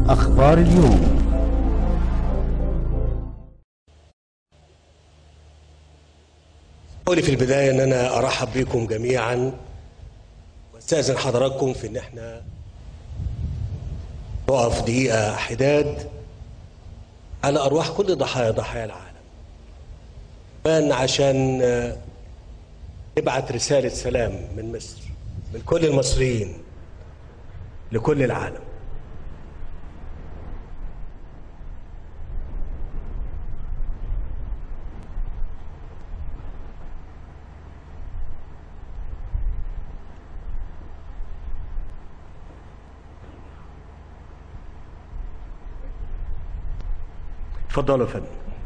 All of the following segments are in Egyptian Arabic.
أخبار اليوم قولي في البداية أن أنا أرحب بكم جميعا واستأذن حضراتكم في أن احنا نقف دقيقة حداد على أرواح كل ضحايا ضحايا العالم كمان عشان آه، نبعت رسالة سلام من مصر من كل المصريين لكل العالم اتفضلوا يا فندم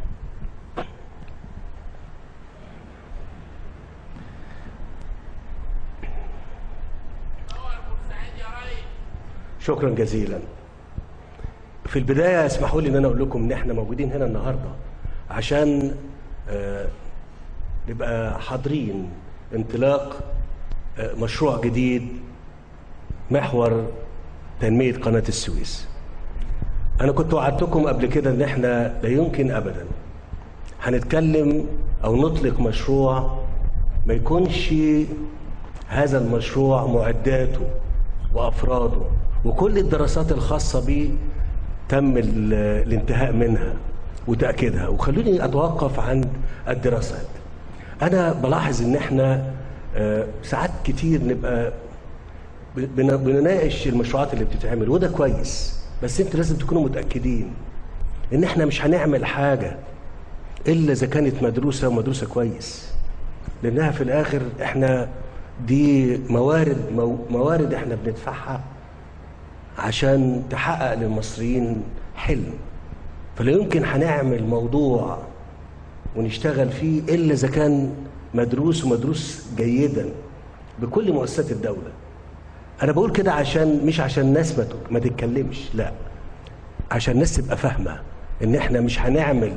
شكرا جزيلا في البدايه اسمحوا لي ان انا اقول لكم ان احنا موجودين هنا النهارده عشان آه، نبقى حاضرين انطلاق آه، مشروع جديد محور تنميه قناه السويس انا كنت وعدتكم قبل كده ان احنا لا يمكن ابدا هنتكلم او نطلق مشروع ما يكونش هذا المشروع معداته وافراده وكل الدراسات الخاصه به تم ال- الانتهاء منها وتاكيدها وخلوني اتوقف عند الدراسات انا بلاحظ ان احنا آه، ساعات كتير نبقى بن- بنناقش المشروعات اللي بتتعمل وده كويس بس انتوا لازم تكونوا متاكدين ان احنا مش هنعمل حاجه الا اذا كانت مدروسه ومدروسه كويس لانها في الاخر احنا دي موارد مو موارد احنا بندفعها عشان تحقق للمصريين حلم فلا يمكن هنعمل موضوع ونشتغل فيه الا اذا كان مدروس ومدروس جيدا بكل مؤسسات الدوله انا بقول كده عشان مش عشان الناس ما تك- ما تتكلمش لا عشان الناس تبقى فاهمه ان احنا مش هنعمل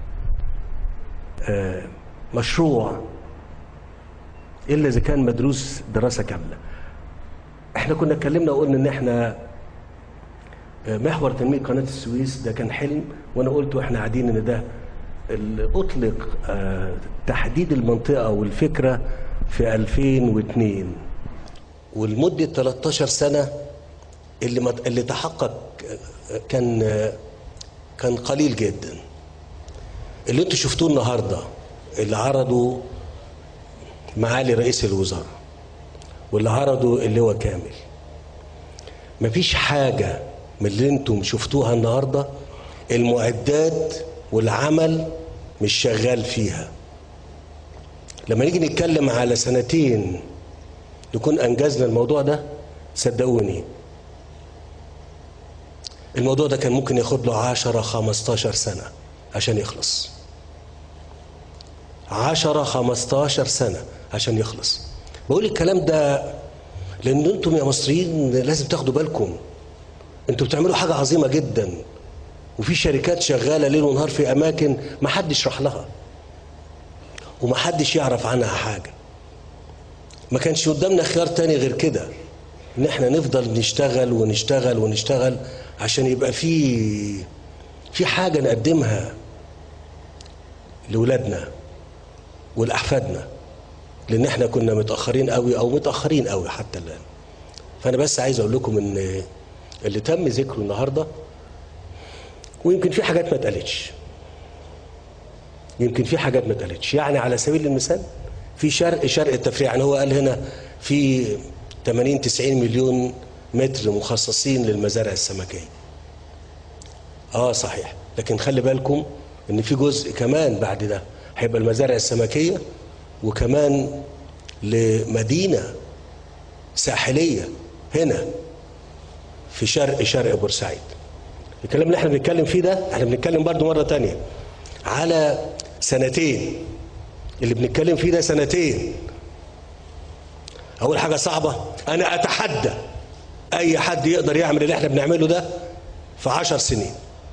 آه، مشروع الا اذا كان مدروس دراسه كامله احنا كنا اتكلمنا وقلنا ان احنا آه، محور تنميه قناه السويس ده كان حلم وانا قلت واحنا قاعدين ان ده ال- اطلق آه، تحديد المنطقه والفكره في 2002 ولمده 13 سنه اللي ما اللي تحقق آه، كان آه، كان قليل جدا اللي انتوا شفتوه النهارده اللي عرضوا معالي رئيس الوزراء واللي عرضوا اللواء كامل مفيش حاجة من اللي انتم شفتوها النهاردة المعدات والعمل مش شغال فيها لما نيجي نتكلم على سنتين نكون أنجزنا الموضوع ده صدقوني الموضوع ده كان ممكن ياخد له 10 15 سنة عشان يخلص 10 15 سنة عشان يخلص بقول الكلام ده لان انتم يا مصريين لازم تاخدوا بالكم انتوا بتعملوا حاجة عظيمة جدا وفي شركات شغالة ليل ونهار في أماكن ما حدش راح لها وما حدش يعرف عنها حاجة ما كانش قدامنا خيار تاني غير كده ان احنا نفضل نشتغل ونشتغل ونشتغل عشان يبقى في في حاجة نقدمها لولادنا ولأحفادنا لأن احنا كنا متأخرين قوي أو متأخرين قوي حتى الآن فأنا بس عايز أقول لكم إن اللي تم ذكره النهاردة ويمكن في حاجات ما اتقالتش يمكن في حاجات ما اتقالتش يعني على سبيل المثال في شرق شرق التفريع يعني هو قال هنا في 80 90 مليون متر مخصصين للمزارع السمكيه اه صحيح لكن خلي بالكم ان في جزء كمان بعد ده هيبقى المزارع السمكيه وكمان لمدينه ساحليه هنا في شرق شرق بورسعيد الكلام اللي احنا بنتكلم فيه ده احنا بنتكلم برضو مره تانية على سنتين اللي بنتكلم فيه ده سنتين اول حاجه صعبه انا اتحدى اي حد يقدر يعمل اللي احنا بنعمله ده في عشر سنين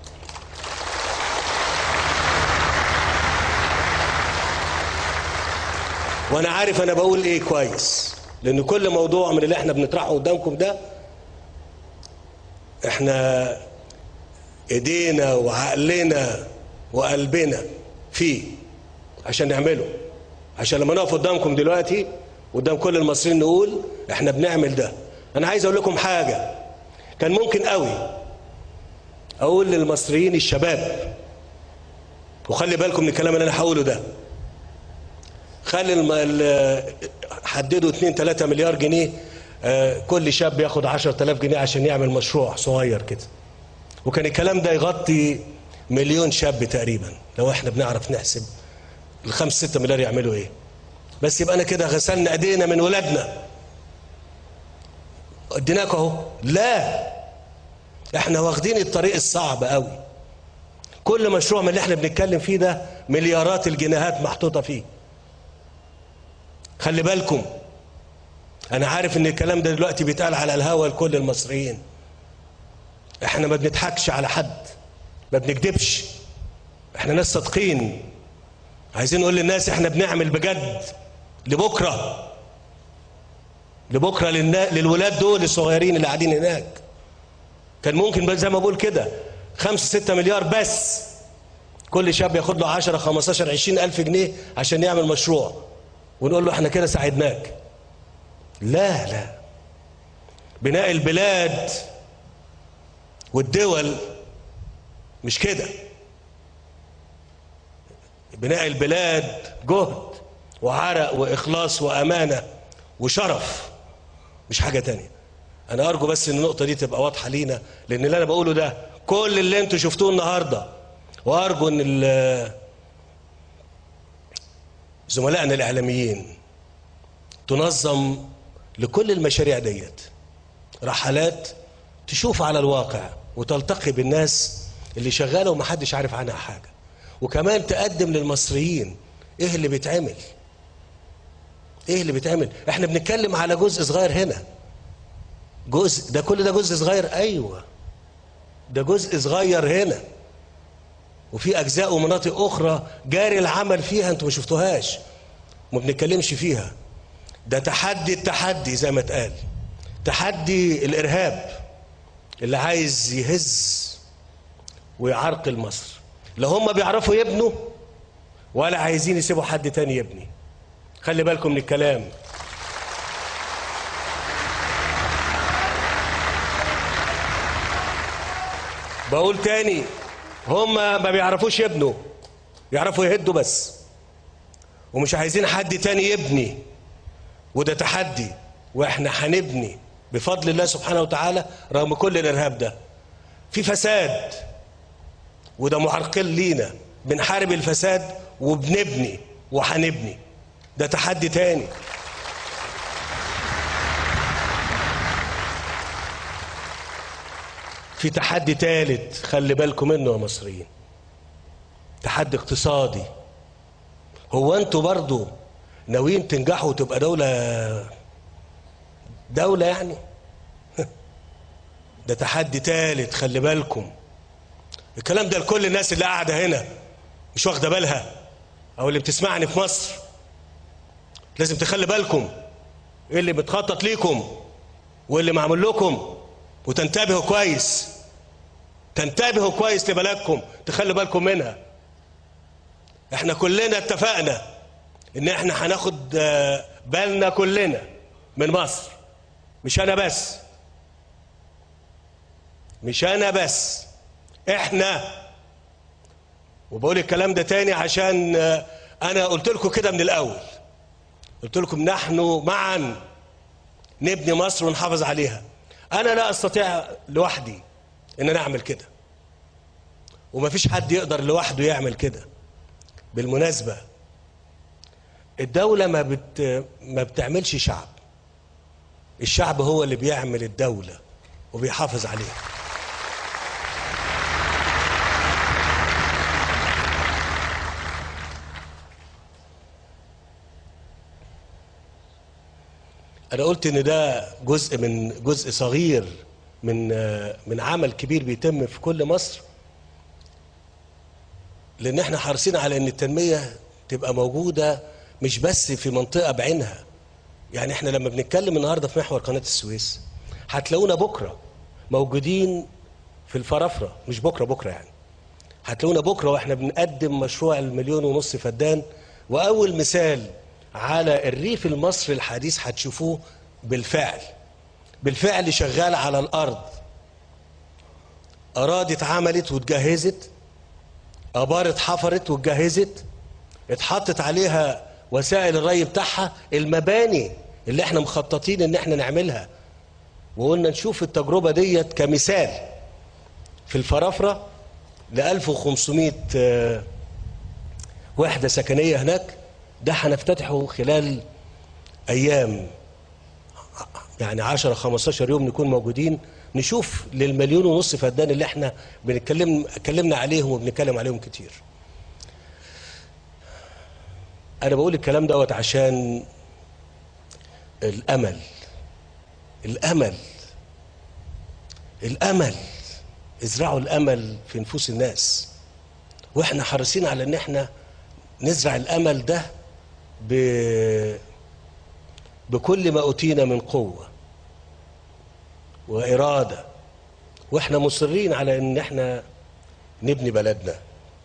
وانا عارف انا بقول ايه كويس لان كل موضوع من اللي احنا بنطرحه قدامكم ده احنا ايدينا وعقلنا وقلبنا فيه عشان نعمله عشان لما نقف قدامكم دلوقتي قدام كل المصريين نقول احنا بنعمل ده انا عايز اقول لكم حاجه كان ممكن قوي اقول للمصريين الشباب وخلي بالكم من الكلام اللي انا هقوله ده خلي الم... ال... حددوا 2 3 مليار جنيه آه، كل شاب ياخد 10000 جنيه عشان يعمل مشروع صغير كده وكان الكلام ده يغطي مليون شاب تقريبا لو احنا بنعرف نحسب الخمس ستة مليار يعملوا ايه بس يبقى انا كده غسلنا ايدينا من ولادنا اديناك اهو لا احنا واخدين الطريق الصعب قوي كل مشروع من اللي احنا بنتكلم فيه ده مليارات الجنيهات محطوطه فيه خلي بالكم انا عارف ان الكلام ده دلوقتي بيتقال على الهوا لكل المصريين احنا ما بنضحكش على حد ما بنكذبش احنا ناس صادقين عايزين نقول للناس احنا بنعمل بجد لبكره لبكره للنا... للولاد دول الصغيرين اللي قاعدين هناك كان ممكن بس زي ما بقول كده خمسة ستة مليار بس كل شاب ياخد له 10 15 20 ألف جنيه عشان يعمل مشروع ونقول له احنا كده ساعدناك لا لا بناء البلاد والدول مش كده بناء البلاد جهد وعرق وإخلاص وأمانة وشرف مش حاجة تانية أنا أرجو بس إن النقطة دي تبقى واضحة لينا لأن اللي أنا بقوله ده كل اللي أنتوا شفتوه النهاردة وأرجو إن ال- زملائنا الإعلاميين تنظم لكل المشاريع ديت رحلات تشوف على الواقع وتلتقي بالناس اللي شغاله ومحدش عارف عنها حاجه وكمان تقدم للمصريين ايه اللي بيتعمل ايه اللي بيتعمل احنا بنتكلم على جزء صغير هنا جزء ده كل ده جزء صغير ايوه ده جزء صغير هنا وفي اجزاء ومناطق اخرى جاري العمل فيها انتوا ما شفتوهاش وما بنتكلمش فيها ده تحدي التحدي زي ما اتقال تحدي الارهاب اللي عايز يهز ويعرقل مصر لا هم بيعرفوا يبنوا ولا عايزين يسيبوا حد تاني يبني خلي بالكم من الكلام بقول تاني هم ما بيعرفوش يبنوا يعرفوا يهدوا بس ومش عايزين حد تاني يبني وده تحدي واحنا هنبني بفضل الله سبحانه وتعالى رغم كل الارهاب ده في فساد وده معرقل لينا بنحارب الفساد وبنبني وهنبني ده تحدي تاني في تحدي تالت خلي بالكم منه يا مصريين تحدي اقتصادي هو انتوا برضو ناويين تنجحوا وتبقى دولة دولة يعني ده تحدي تالت خلي بالكم الكلام ده لكل الناس اللي قاعدة هنا مش واخدة بالها أو اللي بتسمعني في مصر لازم تخلي بالكم إيه اللي بتخطط ليكم وإيه اللي معمول لكم وتنتبهوا كويس تنتبهوا كويس لبلدكم تخلوا بالكم منها احنا كلنا اتفقنا ان احنا هناخد آه، بالنا كلنا من مصر مش انا بس مش انا بس احنا وبقول الكلام ده تاني عشان آه، انا قلت لكم كده من الاول قلت لكم نحن معا نبني مصر ونحافظ عليها انا لا استطيع لوحدي ان انا اعمل كده ومفيش حد يقدر لوحده يعمل كده بالمناسبه الدوله ما بت ما بتعملش شعب الشعب هو اللي بيعمل الدوله وبيحافظ عليها انا قلت ان ده جزء من جزء صغير من من عمل كبير بيتم في كل مصر لان احنا حريصين على ان التنميه تبقى موجوده مش بس في منطقه بعينها يعني احنا لما بنتكلم النهارده في محور قناه السويس هتلاقونا بكره موجودين في الفرافره مش بكره بكره يعني هتلاقونا بكره واحنا بنقدم مشروع المليون ونص فدان واول مثال على الريف المصري الحديث هتشوفوه بالفعل بالفعل شغال على الارض اراضي اتعملت واتجهزت ابار اتحفرت واتجهزت اتحطت عليها وسائل الري بتاعها المباني اللي احنا مخططين ان احنا نعملها وقلنا نشوف التجربه ديت كمثال في الفرافره ل 1500 آه، وحده سكنيه هناك ده هنفتتحه خلال ايام يعني 10 15 يوم نكون موجودين نشوف للمليون ونص فدان اللي احنا بنتكلم اتكلمنا عليهم وبنتكلم عليهم كتير. انا بقول الكلام دوت عشان الامل الامل الامل ازرعوا الامل في نفوس الناس واحنا حريصين على ان احنا نزرع الامل ده ب... بكل ما اوتينا من قوه واراده واحنا مصرين على ان احنا نبني بلدنا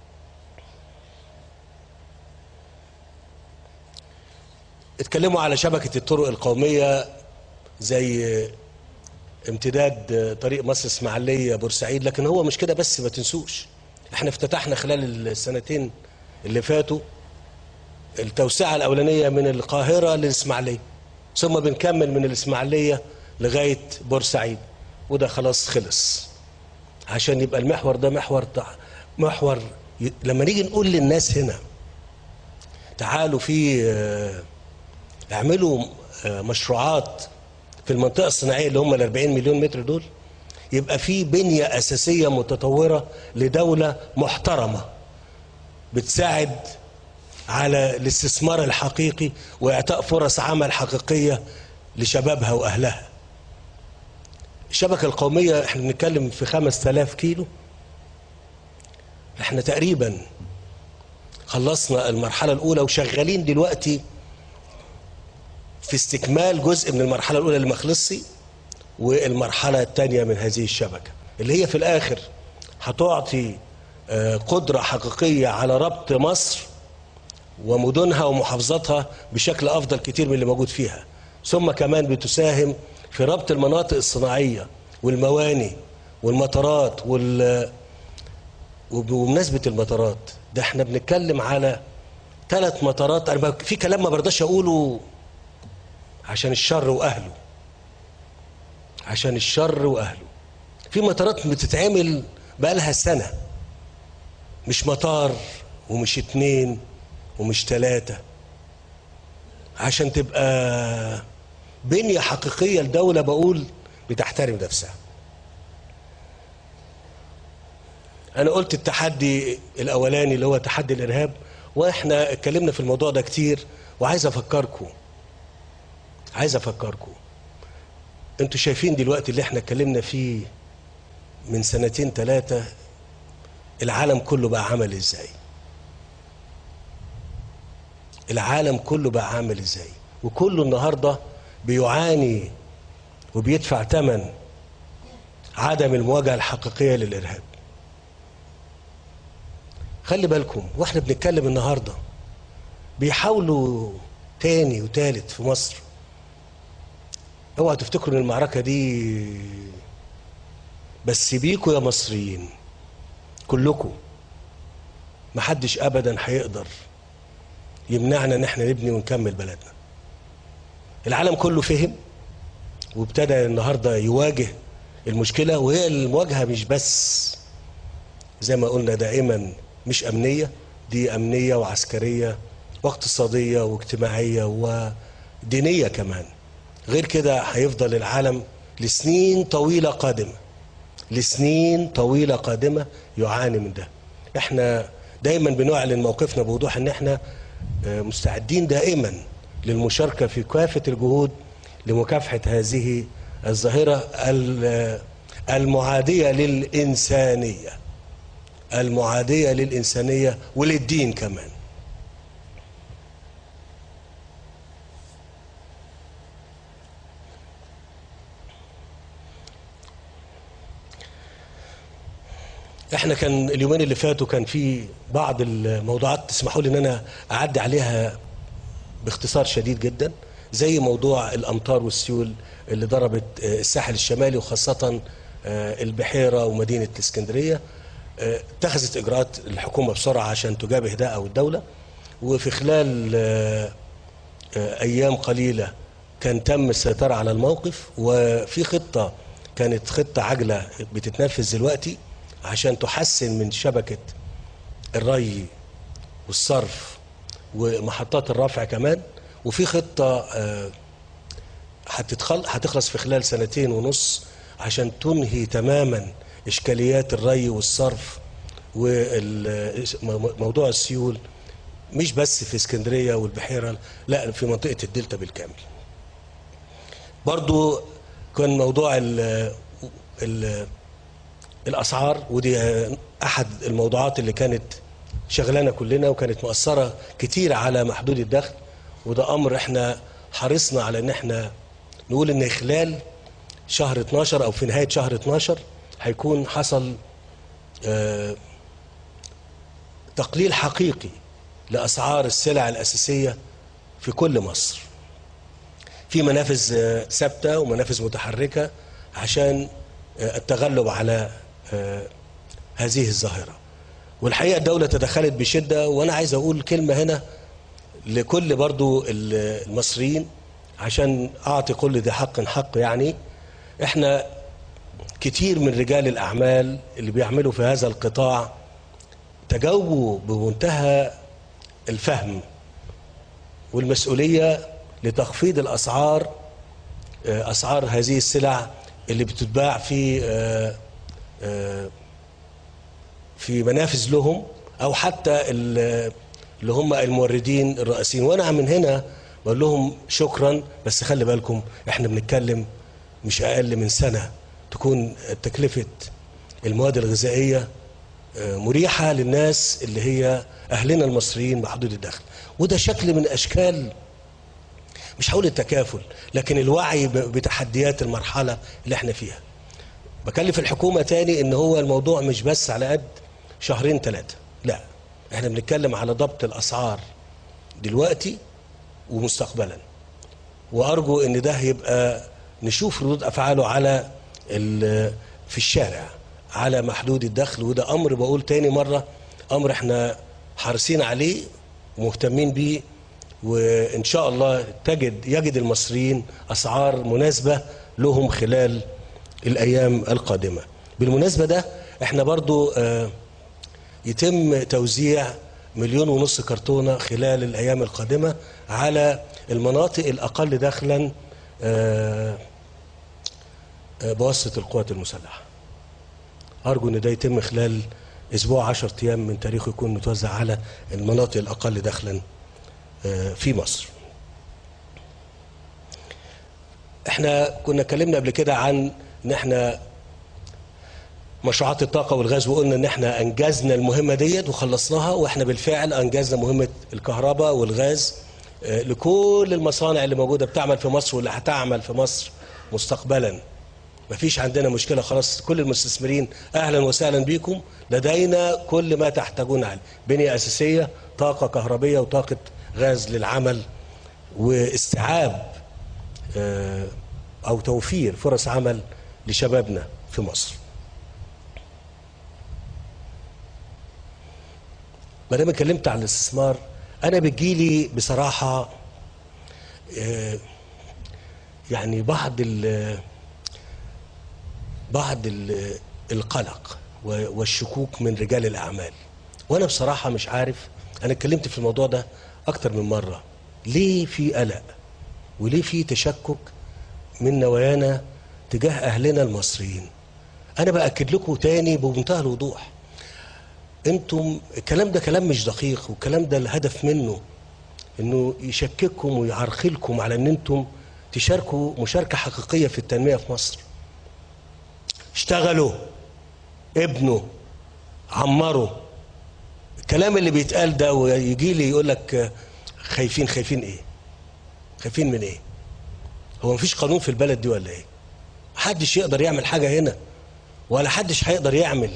اتكلموا على شبكه الطرق القوميه زي امتداد طريق مصر اسماعيليه بورسعيد لكن هو مش كده بس ما تنسوش احنا افتتحنا خلال السنتين اللي فاتوا التوسعه الاولانيه من القاهره للاسماعيليه ثم بنكمل من الاسماعيليه لغايه بورسعيد وده خلاص خلص عشان يبقى المحور ده محور تع- محور ي- لما نيجي نقول للناس هنا تعالوا في آه، اعملوا آه، مشروعات في المنطقه الصناعيه اللي هم ال 40 مليون متر دول يبقى في بنيه اساسيه متطوره لدوله محترمه بتساعد على الاستثمار الحقيقي واعطاء فرص عمل حقيقيه لشبابها واهلها. الشبكه القوميه احنا بنتكلم في 5000 كيلو احنا تقريبا خلصنا المرحله الاولى وشغالين دلوقتي في استكمال جزء من المرحله الاولى اللي ما خلصش والمرحله الثانيه من هذه الشبكه اللي هي في الاخر هتعطي آه، قدره حقيقيه على ربط مصر ومدنها ومحافظاتها بشكل افضل كتير من اللي موجود فيها ثم كمان بتساهم في ربط المناطق الصناعيه والمواني والمطارات وال وبمناسبه المطارات ده احنا بنتكلم على ثلاث مطارات انا ب- في كلام ما برضاش اقوله عشان الشر واهله عشان الشر واهله في مطارات بتتعمل بقالها سنه مش مطار ومش اتنين ومش تلاتة عشان تبقى بنية حقيقية لدولة بقول بتحترم نفسها أنا قلت التحدي الأولاني اللي هو تحدي الإرهاب وإحنا اتكلمنا في الموضوع ده كتير وعايز أفكركم عايز أفكركم أنتوا شايفين دلوقتي اللي إحنا اتكلمنا فيه من سنتين ثلاثة العالم كله بقى عمل إزاي العالم كله بقى عامل ازاي وكله النهارده بيعاني وبيدفع ثمن عدم المواجهه الحقيقيه للارهاب خلي بالكم واحنا بنتكلم النهارده بيحاولوا تاني وتالت في مصر اوعوا تفتكروا ان المعركه دي بس بيكوا يا مصريين كلكم محدش ابدا هيقدر يمنعنا ان احنا نبني ونكمل بلدنا العالم كله فهم وابتدى النهارده يواجه المشكله وهي المواجهه مش بس زي ما قلنا دائما مش امنيه دي امنيه وعسكريه واقتصاديه واجتماعيه ودينيه كمان غير كده هيفضل العالم لسنين طويله قادمه لسنين طويله قادمه يعاني من ده احنا دايما بنعلن موقفنا بوضوح ان احنا آه، مستعدين دائما للمشاركه في كافه الجهود لمكافحه هذه الظاهره ال- المعاديه للانسانيه المعاديه للانسانيه وللدين كمان احنا كان اليومين اللي فاتوا كان في بعض الموضوعات تسمحوا لي ان انا اعدي عليها باختصار شديد جدا زي موضوع الامطار والسيول اللي ضربت آه، الساحل الشمالي وخاصه آه، البحيره ومدينه الاسكندريه آه، اتخذت اجراءات الحكومه بسرعه عشان تجابه ده او الدوله وفي خلال آه، آه، ايام قليله كان تم السيطره على الموقف وفي خطه كانت خطه عاجله بتتنفذ دلوقتي عشان تحسن من شبكه الري والصرف ومحطات الرفع كمان وفي خطه آه، هتتخل هتخلص في خلال سنتين ونص عشان تنهي تماما اشكاليات الري والصرف وموضوع السيول مش بس في اسكندريه والبحيره لا في منطقه الدلتا بالكامل. برضو كان موضوع ال ال الاسعار ودي احد الموضوعات اللي كانت شغلانه كلنا وكانت مؤثره كتير على محدود الدخل وده امر احنا حرصنا على ان احنا نقول ان خلال شهر 12 او في نهايه شهر 12 هيكون حصل آه، تقليل حقيقي لاسعار السلع الاساسيه في كل مصر. في منافذ آه، ثابته ومنافذ متحركه عشان آه، التغلب على آه، هذه الظاهره. والحقيقه الدوله تدخلت بشده وانا عايز اقول كلمه هنا لكل برضو ال- المصريين عشان اعطي كل ذي حق حق يعني احنا كتير من رجال الاعمال اللي بيعملوا في هذا القطاع تجاوبوا بمنتهى الفهم والمسؤوليه لتخفيض الاسعار آه، اسعار هذه السلع اللي بتتباع في آه، آه، في منافذ لهم او حتى ال- اللي هم الموردين الرئيسيين وانا من هنا بقول لهم شكرا بس خلي بالكم احنا بنتكلم مش اقل من سنه تكون تكلفه المواد الغذائيه آه، مريحه للناس اللي هي اهلنا المصريين محدود الدخل وده شكل من اشكال مش هقول التكافل لكن الوعي ب- بتحديات المرحله اللي احنا فيها بكلف الحكومه تاني ان هو الموضوع مش بس على قد شهرين ثلاثه لا احنا بنتكلم على ضبط الاسعار دلوقتي ومستقبلا وارجو ان ده يبقى نشوف ردود افعاله على ال- في الشارع على محدود الدخل وده امر بقول تاني مره امر احنا حريصين عليه ومهتمين بيه وان شاء الله تجد يجد المصريين اسعار مناسبه لهم خلال الايام القادمه بالمناسبه ده احنا برضو آه يتم توزيع مليون ونص كرتونة خلال الأيام القادمة على المناطق الأقل دخلا آه، آه، بواسطة القوات المسلحة أرجو أن ده يتم خلال أسبوع عشر أيام من تاريخه يكون متوزع على المناطق الأقل دخلا آه، في مصر احنا كنا اتكلمنا قبل كده عن ان احنا مشروعات الطاقه والغاز وقلنا ان احنا انجزنا المهمه ديت وخلصناها واحنا بالفعل انجزنا مهمه الكهرباء والغاز آه، لكل المصانع اللي موجوده بتعمل في مصر واللي هتعمل في مصر مستقبلا مفيش عندنا مشكله خلاص كل المستثمرين اهلا وسهلا بيكم لدينا كل ما تحتاجون عليه بنيه اساسيه طاقه كهربيه وطاقه غاز للعمل واستيعاب آه، او توفير فرص عمل لشبابنا في مصر ما دام اتكلمت عن الاستثمار انا بتجيلي بصراحه آه، يعني بعض ال بعض ال القلق و- والشكوك من رجال الاعمال وانا بصراحه مش عارف انا اتكلمت في الموضوع ده اكتر من مره ليه في قلق وليه في تشكك من نوايانا تجاه اهلنا المصريين انا باكد لكم تاني بمنتهى الوضوح انتم الكلام ده كلام مش دقيق والكلام ده الهدف منه انه يشكككم ويعرقلكم على ان انتم تشاركوا مشاركه حقيقيه في التنميه في مصر اشتغلوا ابنوا عمروا الكلام اللي بيتقال ده ويجي لي يقول لك آه، خايفين خايفين ايه خايفين من ايه هو مفيش قانون في البلد دي ولا ايه محدش يقدر يعمل حاجه هنا ولا حدش هيقدر يعمل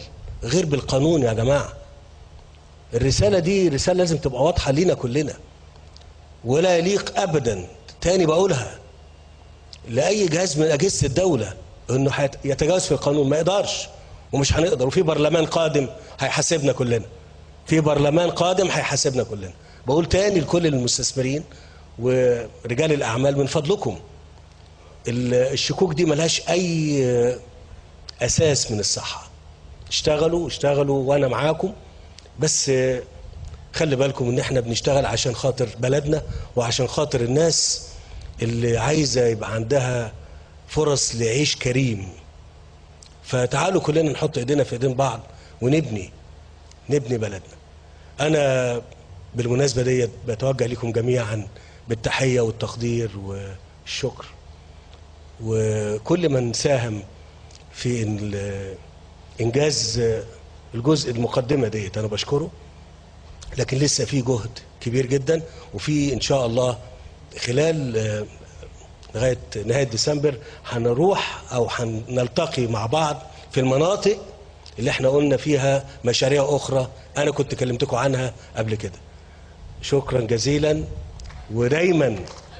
غير بالقانون يا جماعه الرساله دي رساله لازم تبقى واضحه لينا كلنا ولا يليق ابدا تاني بقولها لاي جهاز من اجهزه الدوله انه هيت- يتجاوز في القانون ما يقدرش ومش هنقدر وفي برلمان قادم هيحاسبنا كلنا في برلمان قادم هيحاسبنا كلنا بقول تاني لكل المستثمرين ورجال الاعمال من فضلكم ال- الشكوك دي ملهاش اي اساس من الصحه اشتغلوا اشتغلوا وانا معاكم بس خلي بالكم ان احنا بنشتغل عشان خاطر بلدنا وعشان خاطر الناس اللي عايزه يبقى عندها فرص لعيش كريم فتعالوا كلنا نحط ايدينا في ايدين بعض ونبني نبني بلدنا انا بالمناسبه ديت بتوجه لكم جميعا بالتحيه والتقدير والشكر وكل من ساهم في ال- انجاز الجزء المقدمه ديت انا بشكره لكن لسه في جهد كبير جدا وفي ان شاء الله خلال آه، لغايه نهايه ديسمبر هنروح او هنلتقي مع بعض في المناطق اللي احنا قلنا فيها مشاريع اخرى انا كنت كلمتكم عنها قبل كده شكرا جزيلا ودايما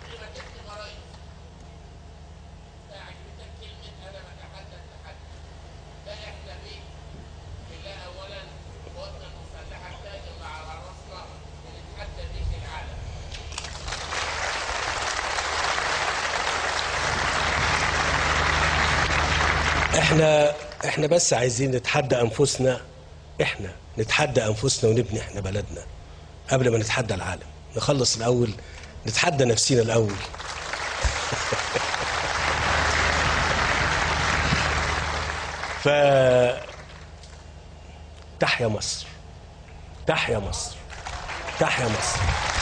احنا احنا بس عايزين نتحدى انفسنا احنا نتحدى انفسنا ونبني احنا بلدنا قبل ما نتحدى العالم نخلص الاول نتحدى نفسنا الاول ف تحيا مصر تحيا مصر تحيا مصر